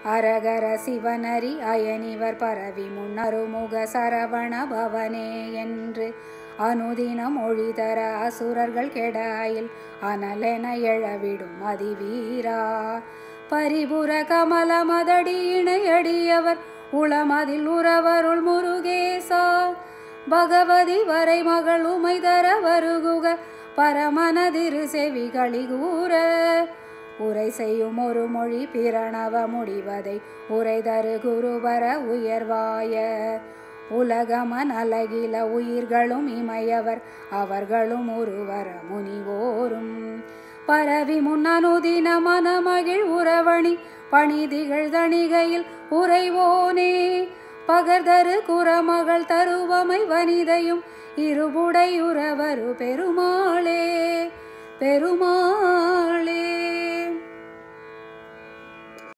அரகர சிவனரி அயனிவர் பரவி முன்னருமுக சரவண பவனே என்று அனுதினம் மொழி தர அசுரர்கள் கெடாயில் அனலென எழவிடும் அதிவீரா பரிபுர கமல மதடி இணையடியவர் உளமதில் உறவருள் முருகேசா பகவதி வரை மகள் உமை தர வருகுக பரமனதிரு செவிகளி கூற உரை செய்யும் ஒரு மொழி பிரணவ முடிவதை உரை தரு குருவர உயர்வாய உலகமன் அலகில உயிர்களும் இமையவர் அவர்களும் ஒருவர முனிவோரும் பரவி முன்னனுதின மனமகிழ் உறவணி பணிதிகள் தணிகையில் உறைவோனே பகர்தரு குரமகள் தருவமை வனிதையும் இருபுடையுறவரு பெருமாளே பெருமாளே